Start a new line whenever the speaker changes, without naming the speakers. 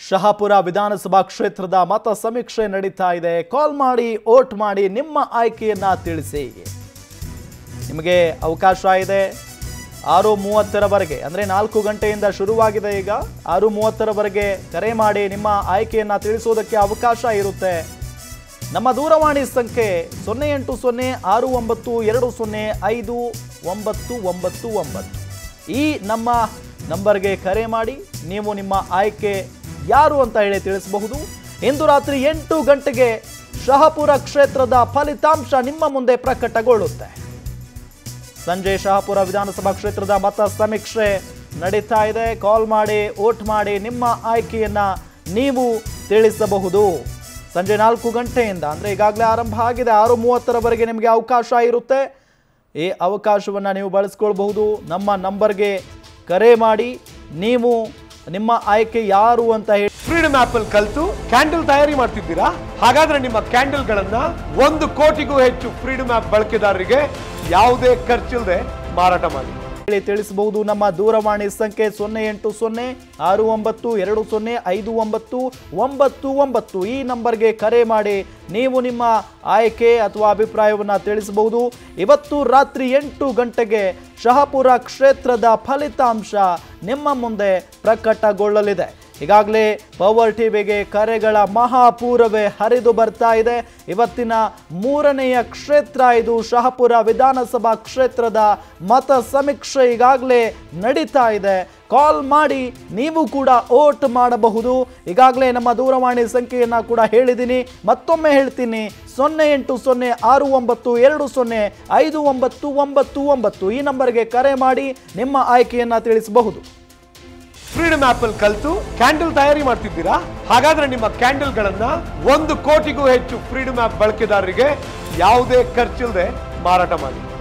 ಶಹಾಪುರ ವಿಧಾನಸಭಾ ಕ್ಷೇತ್ರದ ಮತ ಸಮೀಕ್ಷೆ ನಡೀತಾ ಇದೆ ಕಾಲ್ ಮಾಡಿ ಓಟ್ ಮಾಡಿ ನಿಮ್ಮ ಆಯ್ಕೆಯನ್ನ ತಿಳಿಸಿ ನಿಮಗೆ ಅವಕಾಶ ಇದೆ ಆರು ಮೂವತ್ತರವರೆಗೆ ಅಂದರೆ ನಾಲ್ಕು ಗಂಟೆಯಿಂದ ಶುರುವಾಗಿದೆ ಈಗ ಆರು ಮೂವತ್ತರವರೆಗೆ ಕರೆ ಮಾಡಿ ನಿಮ್ಮ ಆಯ್ಕೆಯನ್ನು ತಿಳಿಸೋದಕ್ಕೆ ಅವಕಾಶ ಇರುತ್ತೆ ನಮ್ಮ ದೂರವಾಣಿ ಸಂಖ್ಯೆ ಸೊನ್ನೆ ಎಂಟು ಸೊನ್ನೆ ಆರು ಒಂಬತ್ತು ಎರಡು ಸೊನ್ನೆ ಐದು ಒಂಬತ್ತು ಒಂಬತ್ತು ಒಂಬತ್ತು ಈ ನಮ್ಮ ನಂಬರ್ಗೆ ಕರೆ ಮಾಡಿ ನೀವು ನಿಮ್ಮ ಆಯ್ಕೆ ಯಾರು ಅಂತ ಹೇಳಿ ತಿಳಿಸಬಹುದು ಇಂದು ರಾತ್ರಿ ಎಂಟು ಗಂಟೆಗೆ ಶಹಪುರ ಕ್ಷೇತ್ರದ ಫಲಿತಾಂಶ ನಿಮ್ಮ ಮುಂದೆ ಪ್ರಕಟಗೊಳ್ಳುತ್ತೆ ಸಂಜೆ ಶಹಾಪುರ ವಿಧಾನಸಭಾ ಕ್ಷೇತ್ರದ ಮತ ಸಮೀಕ್ಷೆ ನಡೀತಾ ಇದೆ ಕಾಲ್ ಮಾಡಿ ವೋಟ್ ಮಾಡಿ ನಿಮ್ಮ ಆಯ್ಕೆಯನ್ನ ನೀವು ತಿಳಿಸಬಹುದು ಸಂಜೆ ನಾಲ್ಕು ಗಂಟೆಯಿಂದ ಅಂದರೆ ಈಗಾಗಲೇ ಆರಂಭ ಆಗಿದೆ ಆರು ಮೂವತ್ತರವರೆಗೆ ನಿಮಗೆ ಅವಕಾಶ ಇರುತ್ತೆ ಈ ಅವಕಾಶವನ್ನು ನೀವು ಬಳಸ್ಕೊಳ್ಬಹುದು ನಮ್ಮ ನಂಬರ್ಗೆ ಕರೆ ಮಾಡಿ ನೀವು ನಿಮ್ಮ ಆಯ್ಕೆ ಯಾರು ಅಂತ ಹೇಳಿ
ಫ್ರೀಡಮ್ ಆಪ್ ಅಲ್ಲಿ ಕಲ್ತು ಕ್ಯಾಂಡಲ್ ತಯಾರಿ ಮಾಡ್ತಿದ್ದೀರಾ ಹಾಗಾದ್ರೆ ನಿಮ್ಮ ಕ್ಯಾಂಡಲ್ ಗಳನ್ನ ಒಂದು ಕೋಟಿಗೂ ಹೆಚ್ಚು ಫ್ರೀಡಮ್ ಆಪ್ ಬಳಕೆದಾರರಿಗೆ ಯಾವುದೇ ಖರ್ಚಿಲ್ಲದೆ ಮಾರಾಟ ಮಾಡಿ
ಹೇಳಿ ತಿಳಿಸಬಹುದು ನಮ್ಮ ದೂರವಾಣಿ ಸಂಖ್ಯೆ ಸೊನ್ನೆ ಎಂಟು ಸೊನ್ನೆ ಆರು ಒಂಬತ್ತು ಎರಡು ಸೊನ್ನೆ ಐದು ಒಂಬತ್ತು ಒಂಬತ್ತು ಒಂಬತ್ತು ಈ ನಂಬರ್ಗೆ ಕರೆ ಮಾಡಿ ನೀವು ನಿಮ್ಮ ಆಯ್ಕೆ ಅಥವಾ ಅಭಿಪ್ರಾಯವನ್ನು ತಿಳಿಸಬಹುದು ಇವತ್ತು ರಾತ್ರಿ ಎಂಟು ಗಂಟೆಗೆ ಶಹಪುರ ಕ್ಷೇತ್ರದ ಫಲಿತಾಂಶ ನಿಮ್ಮ ಮುಂದೆ ಪ್ರಕಟಗೊಳ್ಳಲಿದೆ ಈಗಾಗಲೇ ಪವರ್ ಟಿವಿಗೆ ಕರೆಗಳ ಮಹಾಪೂರವೇ ಹರಿದು ಬರ್ತಾ ಇದೆ ಇವತ್ತಿನ ಮೂರನೆಯ ಕ್ಷೇತ್ರ ಇದು ಶಹಪುರ ವಿಧಾನಸಭಾ ಕ್ಷೇತ್ರದ ಮತ ಸಮೀಕ್ಷೆ ಈಗಾಗಲೇ ನಡೀತಾ ಇದೆ ಕಾಲ್ ಮಾಡಿ ನೀವು ಕೂಡ ಓಟ್ ಮಾಡಬಹುದು ಈಗಾಗಲೇ ನಮ್ಮ ದೂರವಾಣಿ ಸಂಖ್ಯೆಯನ್ನು ಕೂಡ ಹೇಳಿದ್ದೀನಿ ಮತ್ತೊಮ್ಮೆ ಹೇಳ್ತೀನಿ ಸೊನ್ನೆ ಎಂಟು ಸೊನ್ನೆ ಆರು ಒಂಬತ್ತು ಎರಡು ಸೊನ್ನೆ ಐದು ಒಂಬತ್ತು ಒಂಬತ್ತು ಒಂಬತ್ತು ಈ ನಂಬರ್ಗೆ ಕರೆ ಮಾಡಿ ನಿಮ್ಮ ಆಯ್ಕೆಯನ್ನು ತಿಳಿಸಬಹುದು
ಫ್ರೀಡಮ್ ಆಪ್ ಅಲ್ಲಿ ಕಲ್ತು ಕ್ಯಾಂಡಲ್ ತಯಾರಿ ಮಾಡ್ತಿದ್ದೀರಾ ಹಾಗಾದ್ರೆ ನಿಮ್ಮ ಕ್ಯಾಂಡಲ್ ಗಳನ್ನ ಒಂದು ಕೋಟಿಗೂ ಹೆಚ್ಚು ಫ್ರೀಡಮ್ ಆಪ್ ಬಳಕೆದಾರರಿಗೆ ಯಾವುದೇ ಖರ್ಚಿಲ್ಲದೆ ಮಾರಾಟ ಮಾಡಿ